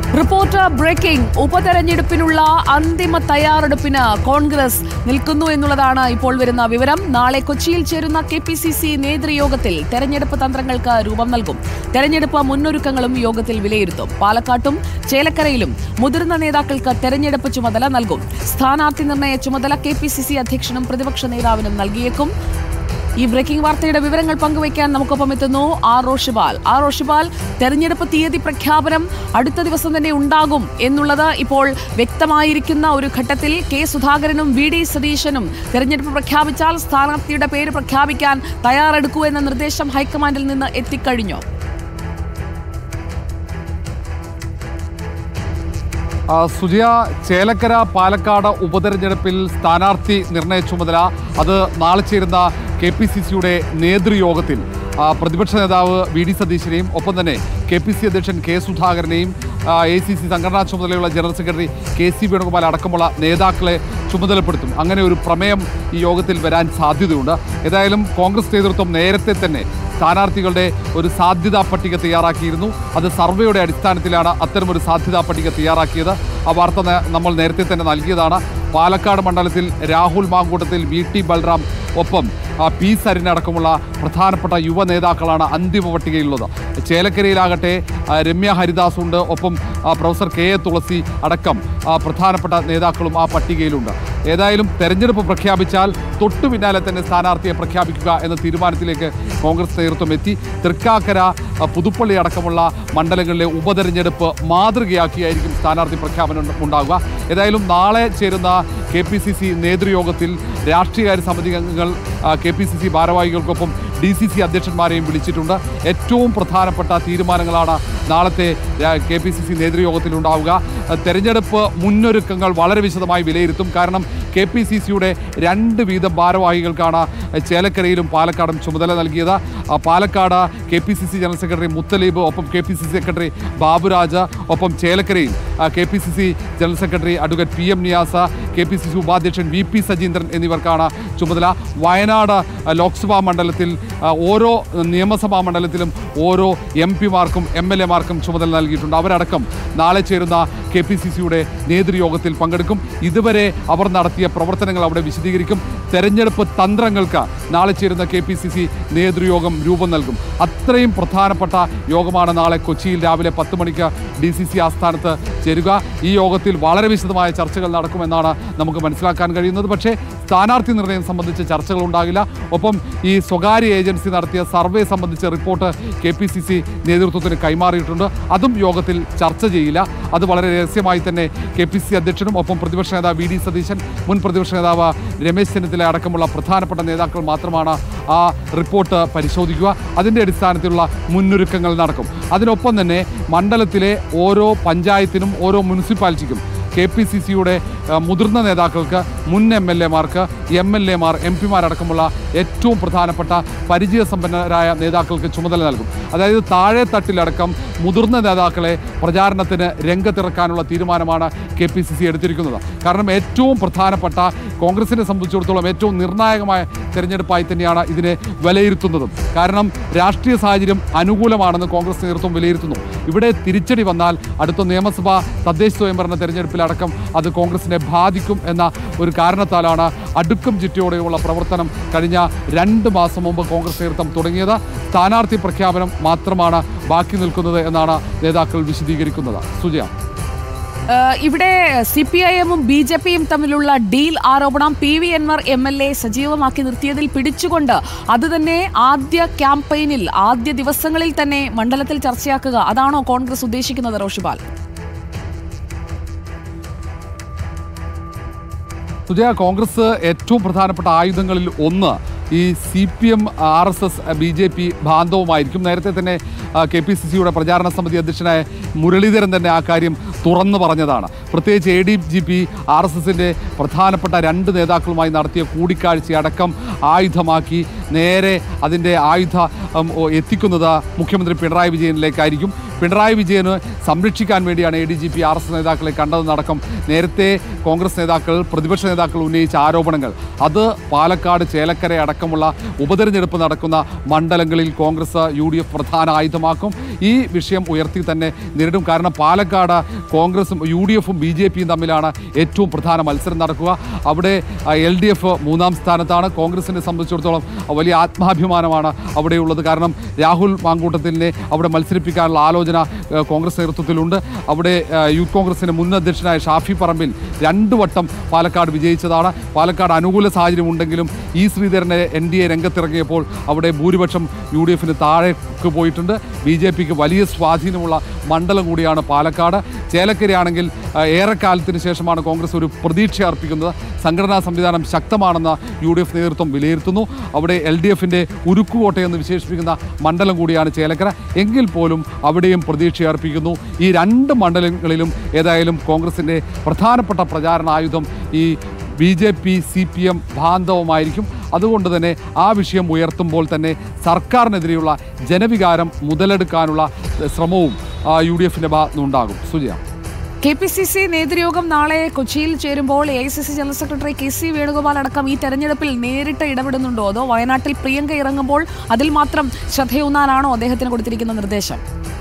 reporter breaking ഉപതെരഞ്ഞെടുപ്പിനുള്ള അന്തിമ തയ്യാറെടുപ്പിന് കോൺഗ്രസ് നിൽക്കുന്നു എന്നുള്ളതാണ് ഇപ്പോൾ വരുന്ന വിവരം നാളെ കൊച്ചിയിൽ ചേരുന്ന കെ പി സി സി നേതൃയോഗത്തിൽ തെരഞ്ഞെടുപ്പ് തന്ത്രങ്ങൾക്ക് രൂപം നൽകും തെരഞ്ഞെടുപ്പ് മുന്നൊരുക്കങ്ങളും യോഗത്തിൽ വിലയിരുത്തും പാലക്കാട്ടും ചേലക്കരയിലും മുതിർന്ന നേതാക്കൾക്ക് തെരഞ്ഞെടുപ്പ് ചുമതല നൽകും സ്ഥാനാർത്ഥി നിർണയ ചുമതല കെ പി സി സി അധ്യക്ഷനും പ്രതിപക്ഷ നേതാവിനും നൽകിയേക്കും ഈ ബ്രേക്കിംഗ് വാർത്തയുടെ വിവരങ്ങൾ പങ്കുവയ്ക്കാൻ നമുക്കൊപ്പം എത്തുന്നു ആർ റോഷിബാൽ ആർ റോഷിബാൽ തെരഞ്ഞെടുപ്പ് തീയതി പ്രഖ്യാപനം അടുത്ത ദിവസം തന്നെ ഉണ്ടാകും എന്നുള്ളത് ഇപ്പോൾ വ്യക്തമായിരിക്കുന്ന ഒരു ഘട്ടത്തിൽ കെ സുധാകരനും വി ഡി സതീശനും തെരഞ്ഞെടുപ്പ് പ്രഖ്യാപിച്ചാൽ സ്ഥാനാർത്ഥിയുടെ പേര് പ്രഖ്യാപിക്കാൻ തയ്യാറെടുക്കൂ എന്ന നിർദ്ദേശം ഹൈക്കമാൻഡിൽ നിന്ന് എത്തിക്കഴിഞ്ഞോ ആ, സുജയ ചേലക്കര പാലക്കാട് ഉപതെരഞ്ഞെടുപ്പിൽ സ്ഥാനാർത്ഥി നിർണയ ചുമതല അത് നാളെ ചേരുന്ന കെ പി സി സിയുടെ നേതൃയോഗത്തിൽ ആ, പ്രതിപക്ഷ നേതാവ് വി ഡി സതീശനെയും ഒപ്പം തന്നെ കെ പി സി അധ്യക്ഷൻ കെ സുധാകരനെയും എ സി സി സംഘടനാ ചുമതലയുള്ള general secretary K C Venugopal അടക്കമുള്ള നേതാക്കളെ ചുമതലപ്പെടുത്തും അങ്ങനെ ഒരു പ്രമേയം ഈ യോഗത്തിൽ വരാൻ സാധ്യതയുണ്ട് ഏതായാലും കോൺഗ്രസ് നേതൃത്വം നേരത്തെ തന്നെ സ്ഥാനാർത്ഥികളുടെ ഒരു സാധ്യതാ പട്ടിക തയ്യാറാക്കിയിരുന്നു അത് സർവേയുടെ അടിസ്ഥാനത്തിലാണ് അത്തരമൊരു സാധ്യതാ പട്ടിക തയ്യാറാക്കിയത് ആ വാർത്ത ന- നമ്മൾ നേരത്തെ തന്നെ നൽകിയതാണ് പാലക്കാട് മണ്ഡലത്തിൽ രാഹുൽ മാങ്കൂട്ടത്തിൽ വി ടി ബൽറാം ഒപ്പം ആ, പി സരിൻ അടക്കമുള്ള പ്രധാനപ്പെട്ട യുവ നേതാക്കളാണ് അന്തിമ പട്ടികയിലുള്ളത് ചേലക്കരയിലാകട്ടെ ആ, രമ്യ ഹരിദാസ് ഉണ്ട് ഒപ്പം ആ, പ്രൊഫസർ കെ എ തുളസി അടക്കം ആ, പ്രധാനപ്പെട്ട നേതാക്കളും ആ പട്ടികയിലുണ്ട് ഏതായാലും തെരഞ്ഞെടുപ്പ് പ്രഖ്യാപിച്ചാൽ തൊട്ടു പിന്നാലെ തന്നെ സ്ഥാനാർത്ഥിയെ പ്രഖ്യാപിക്കുക എന്ന തീരുമാനത്തിലേക്ക് കോൺഗ്രസ് നേതൃത്വം എത്തി തൃക്കാക്കര ആ, പുതുപ്പള്ളി അടക്കമുള്ള മണ്ഡലങ്ങളിലെ ഉപതെരഞ്ഞെടുപ്പ് മാതൃകയാക്കിയായിരിക്കും സ്ഥാനാർത്ഥി പ്രഖ്യാപനം ഉണ്ടാകുക ഏതായാലും നാളെ ചേരുന്ന കെ പി സി സി നേതൃയോഗത്തിൽ രാഷ്ട്രീയകാര്യ സമിതി അംഗങ്ങൾ കെ പി സി സി ഭാരവാഹികൾക്കൊപ്പം ഡി സി സി അധ്യക്ഷന്മാരെയും വിളിച്ചിട്ടുണ്ട് ഏറ്റവും പ്രധാനപ്പെട്ട തീരുമാനങ്ങളാണ് നാളത്തെ കെ പി സി സി നേതൃയോഗത്തിൽ ഉണ്ടാവുക ആ, തെരഞ്ഞെടുപ്പ് മുന്നൊരുക്കങ്ങൾ വളരെ വിശദമായി വിലയിരുത്തും കാരണം കെ പി സി സിയുടെ രണ്ട് വീതം ഭാരവാഹികൾക്കാണ് ചേലക്കരയിലും പാലക്കാടും ചുമതല നൽകിയത് ആ, Palakkad K P C C general secretary Muthaleeb ഒപ്പം K P C C secretary Baburaj ഒപ്പം ചേലക്കരയിൽ K P C C general secretary advocate P M Niyas K P C C ഉപാധ്യക്ഷൻ വി പി സജീന്ദ്രൻ എന്നിവർക്കാണ് ചുമതല വയനാട് ആ, ലോക്സഭാ മണ്ഡലത്തിൽ ആ, ഓരോ നിയമസഭാ മണ്ഡലത്തിലും ഓരോ എം പിമാർക്കും എം എൽ എമാർക്കും ചുമതല നൽകിയിട്ടുണ്ട് അവരടക്കം നാളെ ചേരുന്ന കെ പി സി സിയുടെ നേതൃയോഗത്തിൽ പങ്കെടുക്കും ഇതുവരെ അവർ നടത്തിയ പ്രവർത്തനങ്ങൾ അവിടെ വിശദീകരിക്കും തെരഞ്ഞെടുപ്പ് തന്ത്രങ്ങൾക്ക് നാളെ ചേരുന്ന കെ പി സി സി നേതൃയോഗം രൂപം നൽകും അത്രയും പ്രധാനപ്പെട്ട യോഗമാണ് നാളെ കൊച്ചിയിൽ രാവിലെ പത്ത് മണിക്ക് ഡി സി സി ആസ്ഥാനത്ത് ചേരുക ഈ യോഗത്തിൽ വളരെ വിശദമായ ചർച്ചകൾ നടക്കുമെന്നാണ് നമുക്ക് മനസ്സിലാക്കാൻ കഴിയുന്നത് പക്ഷേ സ്ഥാനാർത്ഥി നിർണയം സംബന്ധിച്ച് ചർച്ചകൾ ഉണ്ടാകില്ല ഒപ്പം ഈ സ്വകാര്യ ഏജൻസി നടത്തിയ സർവേ സംബന്ധിച്ച report K P C C നേതൃത്വത്തിന് കൈമാറിയിട്ടുണ്ട് അതും യോഗത്തിൽ ചർച്ച ചെയ്യില്ല അത് വളരെ രഹസ്യമായി തന്നെ കെ പി സി അധ്യക്ഷനും ഒപ്പം പ്രതിപക്ഷ നേതാവ് വി ഡി സതീശൻ മുൻ പ്രതിപക്ഷ നേതാവ് രമേശ് ചെന്നിത്തല അടക്കമുള്ള പ്രധാനപ്പെട്ട നേതാക്കൾ മാത്രമാണ് ആ റിപ്പോർട്ട് പരിശോധിക്കുക അതിൻ്റെ അടിസ്ഥാനത്തിലുള്ള മുന്നൊരുക്കങ്ങൾ നടക്കും അതിനൊപ്പം തന്നെ മണ്ഡലത്തിലെ ഓരോ പഞ്ചായത്തിനും ഓരോ മുനിസിപ്പാലിറ്റിക്കും കെ പി സി സിയുടെ മുതിർന്ന നേതാക്കൾക്ക് മുൻ എം എൽ എമാർക്ക് എം എൽ എമാർ എം പിമാരടക്കമുള്ള ഏറ്റവും പ്രധാനപ്പെട്ട പരിചയസമ്പന്നരായ നേതാക്കൾക്ക് ചുമതല നൽകും അതായത് താഴെ തട്ടിലടക്കം മുതിർന്ന നേതാക്കളെ പ്രചാരണത്തിന് രംഗത്തിറക്കാനുള്ള തീരുമാനമാണ് കെ പി സി സി എടുത്തിരിക്കുന്നത് കാരണം ഏറ്റവും പ്രധാനപ്പെട്ട കോൺഗ്രസിനെ സംബന്ധിച്ചിടത്തോളം ഏറ്റവും നിർണായകമായ തെരഞ്ഞെടുപ്പായി തന്നെയാണ് ഇതിനെ വിലയിരുത്തുന്നതും കാരണം രാഷ്ട്രീയ സാഹചര്യം അനുകൂലമാണെന്ന് കോൺഗ്രസ് നേതൃത്വം വിലയിരുത്തുന്നു ഇവിടെ തിരിച്ചടി വന്നാൽ അടുത്ത നിയമസഭാ തദ്ദേശ സ്വയംഭരണ തെരഞ്ഞെടുപ്പിലടക്കം അത് കോൺഗ്രസിനെ ബാധിക്കും എന്ന ഒരു കാരണത്താലാണ് അടുക്കും ചിട്ടയോടെയുള്ള പ്രവർത്തനം കഴിഞ്ഞ രണ്ട് മാസം മുമ്പ് കോൺഗ്രസ് നേതൃത്വം തുടങ്ങിയത് സ്ഥാനാർത്ഥി പ്രഖ്യാപനം മാത്രമാണ് ബാക്കി നിൽക്കുന്നത് എന്നാണ് നേതാക്കൾ വിശദീകരിക്കുന്നത് സുജയ ഏഹ് ഇവിടെ സി പി ഐ എമ്മും ബി ജെ പിയും തമ്മിലുള്ള ഡീൽ ആരോപണം P V Anvar M L A സജീവമാക്കി നിർത്തിയതിൽ പിടിച്ചുകൊണ്ട് അത് തന്നെ ആദ്യ ക്യാമ്പയിനിൽ ആദ്യ ദിവസങ്ങളിൽ തന്നെ മണ്ഡലത്തിൽ ചർച്ചയാക്കുക അതാണോ കോൺഗ്രസ് ഉദ്ദേശിക്കുന്നത് റോഷിബാൽ സുജയ കോൺഗ്രസ് ഏറ്റവും പ്രധാനപ്പെട്ട ആയുധങ്ങളിൽ ഒന്ന് ഈ C P M R S S B J P ബാന്ധവുമായിരിക്കും നേരത്തെ തന്നെ കെ പി സി സിയുടെ പ്രചാരണ സമിതി അധ്യക്ഷനായ മുരളീധരൻ തന്നെ ആ കാര്യം തുറന്നു പറഞ്ഞതാണ് പ്രത്യേകിച്ച് A D G P R S എസിൻ്റെ പ്രധാനപ്പെട്ട രണ്ട് നേതാക്കളുമായി നടത്തിയ കൂടിക്കാഴ്ചയടക്കം ആയുധമാക്കി നേരെ അതിൻ്റെ ആയുധ ഉം, ഓ, എത്തിക്കുന്നത് മുഖ്യമന്ത്രി പിണറായി വിജയനിലേക്കായിരിക്കും പിണറായി വിജയന് സംരക്ഷിക്കാൻ വേണ്ടിയാണ് A D G P R S നേതാക്കളെ കണ്ടതെന്നടക്കം നേരത്തെ കോൺഗ്രസ് നേതാക്കൾ പ്രതിപക്ഷ നേതാക്കൾ ഉന്നയിച്ച ആരോപണങ്ങൾ അത് പാലക്കാട് ചേലക്കര അടക്കമുള്ള ഉപതെരഞ്ഞെടുപ്പ് നടക്കുന്ന മണ്ഡലങ്ങളിൽ കോൺഗ്രസ് യു ഡി എഫ് പ്രധാന ആയുധമാക്കും ഈ വിഷയം ഉയർത്തി തന്നെ നേരിടും കാരണം പാലക്കാട് കോൺഗ്രസും യു ഡി എഫും ബി ജെ പിയും തമ്മിലാണ് ഏറ്റവും പ്രധാന മത്സരം നടക്കുക അവിടെ എൽ ഡി എഫ് മൂന്നാം സ്ഥാനത്താണ് കോൺഗ്രസിനെ സംബന്ധിച്ചിടത്തോളം വലിയ ആത്മാഭിമാനമാണ് അവിടെയുള്ളത് കാരണം രാഹുൽ മാങ്കൂട്ടത്തിനെ അവിടെ മത്സരിപ്പിക്കാനുള്ള ആലോചന ഏഹ്, കോൺഗ്രസ് നേതൃത്വത്തിലുണ്ട് അവിടെ ഏഹ്, യൂത്ത് കോൺഗ്രസിന്റെ മുൻ അധ്യക്ഷനായ ഷാഫി പറമ്പിൽ രണ്ട് വട്ടം പാലക്കാട് വിജയിച്ചതാണ് പാലക്കാട് അനുകൂല സാഹചര്യം ഉണ്ടെങ്കിലും ഇ ശ്രീധരനെ എൻ ഡി എ രംഗത്തിറങ്ങിയപ്പോൾ അവിടെ ഭൂരിപക്ഷം യു ഡി എഫിന് താഴേക്ക് പോയിട്ടുണ്ട് ബി ജെ പിക്ക് വലിയ സ്വാധീനമുള്ള മണ്ഡലം കൂടിയാണ് പാലക്കാട് ചേലക്കരയാണെങ്കിൽ ഏഹ്, ഏറെക്കാലത്തിന് ശേഷമാണ് കോൺഗ്രസ് ഒരു പ്രതീക്ഷ അർപ്പിക്കുന്നത് സംഘടനാ സംവിധാനം ശക്തമാണെന്ന് യു ഡി എഫ് നേതൃത്വം വിലയിരുത്തുന്നു അവിടെ എൽ ഡി എഫിൻ്റെ ഉരുക്കുകോട്ടയെന്ന് വിശേഷിപ്പിക്കുന്ന മണ്ഡലം കൂടിയാണ് ചേലക്കര എങ്കിൽ പോലും അവിടെയും പ്രതീക്ഷ അർപ്പിക്കുന്നു ഈ രണ്ട് മണ്ഡലങ്ങളിലും ഏതായാലും കോൺഗ്രസിൻ്റെ പ്രധാനപ്പെട്ട പ്രചാരണ ആയുധം ഈ B J P C P M ബാന്ധവമായിരിക്കും അതുകൊണ്ട് തന്നെ ആ വിഷയം ഉയർത്തുമ്പോൾ തന്നെ സർക്കാരിനെതിരെയുള്ള ജനവികാരം മുതലെടുക്കാനുള്ള ഏഹ്, ശ്രമവും യു ഡി എഫിൻ്റെ ഭാഗത്തുനിന്നുണ്ടാകും Sujaya K P C C നേതൃയോഗം നാളെ കൊച്ചിയിൽ ചേരുമ്പോൾ A I C C general secretary K C Venugopal അടക്കം ഈ തെരഞ്ഞെടുപ്പിൽ നേരിട്ട് ഇടപെടുന്നുണ്ടോ അതോ വയനാട്ടിൽ പ്രിയങ്ക ഇറങ്ങുമ്പോൾ അതിൽ മാത്രം ശ്രദ്ധയൂന്നാനാണോ അദ്ദേഹത്തിന് കൊടുത്തിരിക്കുന്ന നിർദ്ദേശം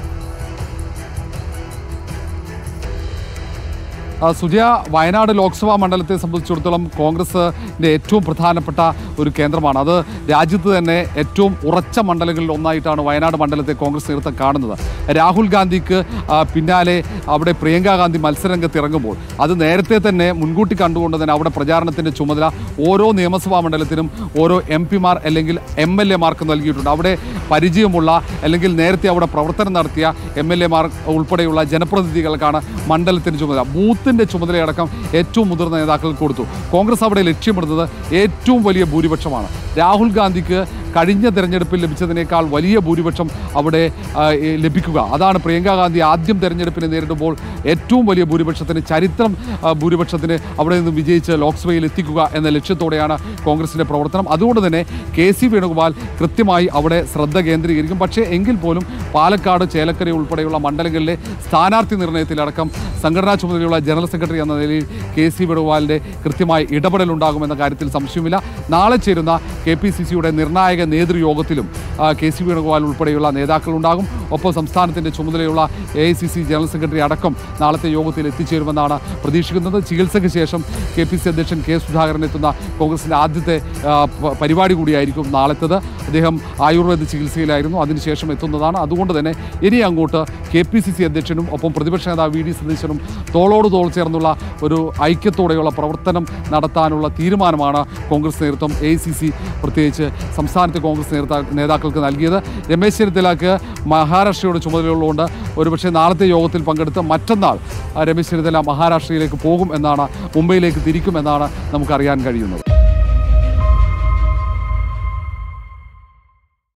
ആ, സുജയ വയനാട് ലോക്സഭാ മണ്ഡലത്തെ സംബന്ധിച്ചിടത്തോളം കോൺഗ്രസിൻ്റെ ഏറ്റവും പ്രധാനപ്പെട്ട ഒരു കേന്ദ്രമാണ് അത് രാജ്യത്ത് തന്നെ ഏറ്റവും ഉറച്ച മണ്ഡലങ്ങളിൽ ഒന്നായിട്ടാണ് വയനാട് മണ്ഡലത്തെ കോൺഗ്രസ് നേതൃത്വം കാണുന്നത് രാഹുൽ ഗാന്ധിക്ക് ആ, പിന്നാലെ അവിടെ പ്രിയങ്ക ഗാന്ധി മത്സരരംഗത്ത് ഇറങ്ങുമ്പോൾ അത് നേരത്തെ തന്നെ മുൻകൂട്ടി കണ്ടുകൊണ്ട് തന്നെ അവിടെ പ്രചാരണത്തിൻ്റെ ചുമതല ഓരോ നിയമസഭാ മണ്ഡലത്തിനും ഓരോ എം പിമാർ അല്ലെങ്കിൽ എം എൽ എമാർക്ക് നൽകിയിട്ടുണ്ട് അവിടെ പരിചയമുള്ള അല്ലെങ്കിൽ നേരത്തെ അവിടെ പ്രവർത്തനം നടത്തിയ എം എൽ എമാർ ഉൾപ്പെടെയുള്ള ജനപ്രതിനിധികൾക്കാണ് മണ്ഡലത്തിന് ചുമതല ബൂത്തിൻ്റെ ചുമതലയടക്കം ഏറ്റവും മുതിർന്ന നേതാക്കൾക്ക് കൊടുത്തു കോൺഗ്രസ് അവിടെ ലക്ഷ്യമിടുന്നത് ഏറ്റവും വലിയ ഭൂരിപക്ഷമാണ് രാഹുൽ ഗാന്ധിക്ക് കഴിഞ്ഞ തെരഞ്ഞെടുപ്പിൽ ലഭിച്ചതിനേക്കാൾ വലിയ ഭൂരിപക്ഷം അവിടെ ആ, ഏ, ലഭിക്കുക അതാണ് പ്രിയങ്ക ഗാന്ധി ആദ്യം തെരഞ്ഞെടുപ്പിനെ നേരിടുമ്പോൾ ഏറ്റവും വലിയ ഭൂരിപക്ഷത്തിന് ചരിത്രം ആ, ഭൂരിപക്ഷത്തിന് അവിടെ നിന്ന് വിജയിച്ച് ലോക്സഭയിൽ എത്തിക്കുക എന്ന ലക്ഷ്യത്തോടെയാണ് കോൺഗ്രസിൻ്റെ പ്രവർത്തനം അതുകൊണ്ട് തന്നെ കെ സി വേണുഗോപാൽ കൃത്യമായി അവിടെ ശ്രദ്ധ കേന്ദ്രീകരിക്കും പക്ഷേ എങ്കിൽ പോലും പാലക്കാട് ചേലക്കര ഉൾപ്പെടെയുള്ള മണ്ഡലങ്ങളിലെ സ്ഥാനാർത്ഥി നിർണയത്തിലടക്കം സംഘടനാ ചുമതലയുള്ള ജനറൽ സെക്രട്ടറി എന്ന നിലയിൽ കെ സി വേണുഗോപാലിൻ്റെ കൃത്യമായി ഇടപെടലുണ്ടാകുമെന്ന കാര്യത്തിൽ സംശയമില്ല നാളെ ചേരുന്ന കെ പി സി സിയുടെ നിർണായക നേതൃയോഗത്തിലും ആ, കെ സി വേണുഗോപാൽ ഉൾപ്പെടെയുള്ള നേതാക്കളുണ്ടാകും ഒപ്പം സംസ്ഥാനത്തിൻ്റെ ചുമതലയുള്ള A I C C general secretary അടക്കം നാളത്തെ യോഗത്തിൽ എത്തിച്ചേരുമെന്നാണ് പ്രതീക്ഷിക്കുന്നത് ചികിത്സയ്ക്ക് ശേഷം കെ പി സി അധ്യക്ഷൻ കെ സുധാകരൻ എത്തുന്ന കോൺഗ്രസിൻ്റെ ആദ്യത്തെ ആ, പ- പരിപാടി കൂടിയായിരിക്കും നാളത്തേത് അദ്ദേഹം ആയുർവേദ ചികിത്സയിലായിരുന്നു അതിനുശേഷം എത്തുന്നതാണ് അതുകൊണ്ട് തന്നെ ഇനി അങ്ങോട്ട് കെ പി സി സി അധ്യക്ഷനും ഒപ്പം പ്രതിപക്ഷ നേതാവ് വി ഡി സതീശനും തോളോട് തോൾ ചേർന്നുള്ള ഒരു ഐക്യത്തോടെയുള്ള പ്രവർത്തനം നടത്താനുള്ള തീരുമാനമാണ് കോൺഗ്രസ് നേതൃത്വം എ സി സി പ്രത്യേകിച്ച് സംസ്ഥാനത്തെ കോൺഗ്രസ് നേതാ നേതാക്കൾക്ക് നൽകിയത് രമേശ് ചെന്നിത്തലക്ക് മഹാരാഷ്ട്രയുടെ ചുമതലയുള്ളതുകൊണ്ട് ഒരുപക്ഷെ നാളത്തെ യോഗത്തിൽ പങ്കെടുത്ത് മറ്റന്നാൾ ആ, രമേശ് ചെന്നിത്തല മഹാരാഷ്ട്രയിലേക്ക് പോകും എന്നാണ് മുംബൈയിലേക്ക് തിരിക്കും എന്നാണ് നമുക്കറിയാൻ കഴിയുന്നത്